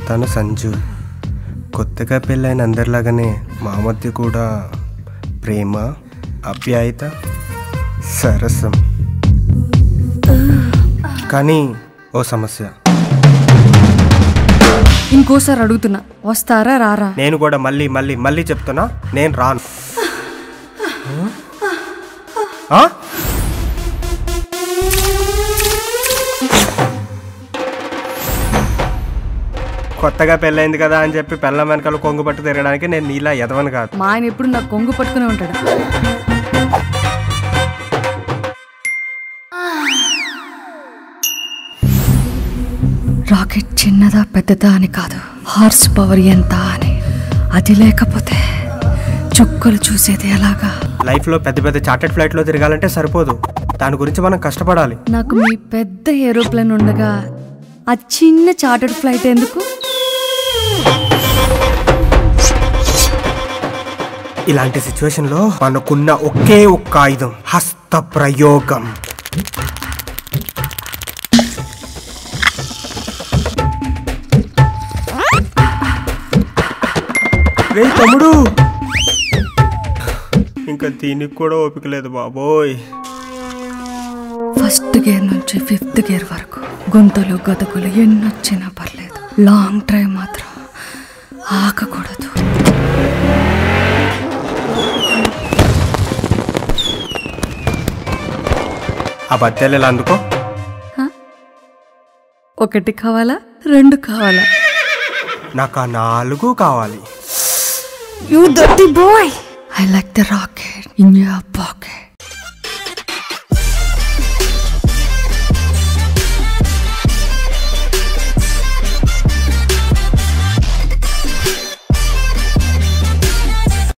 తను సంజు కొత్తగా పెళ్ళైన అందరిలాగానే మా మధ్య కూడా ప్రేమ ఆప్యాయత సరసం కానీ ఓ సమస్య ఇంకోసారి అడుగుతున్నా వస్తారా రారా నేను కూడా మళ్ళీ మళ్ళీ మళ్ళీ చెప్తున్నా నేను రాను ఆ? కొత్తగా పెళ్ళైంది కదా అని చెప్పి పెళ్ళ వెనకాల కొంగు పట్టు తిరగడానికి నేను నీలా ఎదవను కాదు మా ఆయన ఎప్పుడు నాకు కొంగు పట్టుకునే ఉంటాడు రాకెట్ చిన్నదా పెద్దదా అని కాదు హార్స్ పవర్ ఎంత అని అది లేకపోతే చుక్కలు చూసేది ఎలాగా లైఫ్లో పెద్ద పెద్ద చార్టెడ్ ఫ్లైట్లో తిరగాలంటే సరిపోదు దాని గురించి మనం కష్టపడాలి నాకు మీ పెద్ద ఏరోప్లేన్ ఉండగా ఆ చిన్న చార్టర్డ్ ఫ్లైట్ ఎందుకు ఇలాంటి సిచ్యువేషన్లో మనకున్న ఒకే ఒక్క ఆయుధం హస్త ప్రయోగం రే తమ్ముడు ఇంకా దీనికి కూడా ఓపిక లేదు బాబోయ్ ఫస్ట్ గేర్ నుంచి ఫిఫ్త్ గేర్ వరకు గొంతులు గతుకులు ఎన్నొచ్చినా పర్లేదు లాంగ్ డ్రైవ్ మాత్రం ఆగకూడదు ఆ బత్తాలు ఇలా అందుకో ఒకటి కావాలా రెండు కావాలా నాకు ఆ నాలుగు కావాలి you dirty boy I like the rocket in your pocket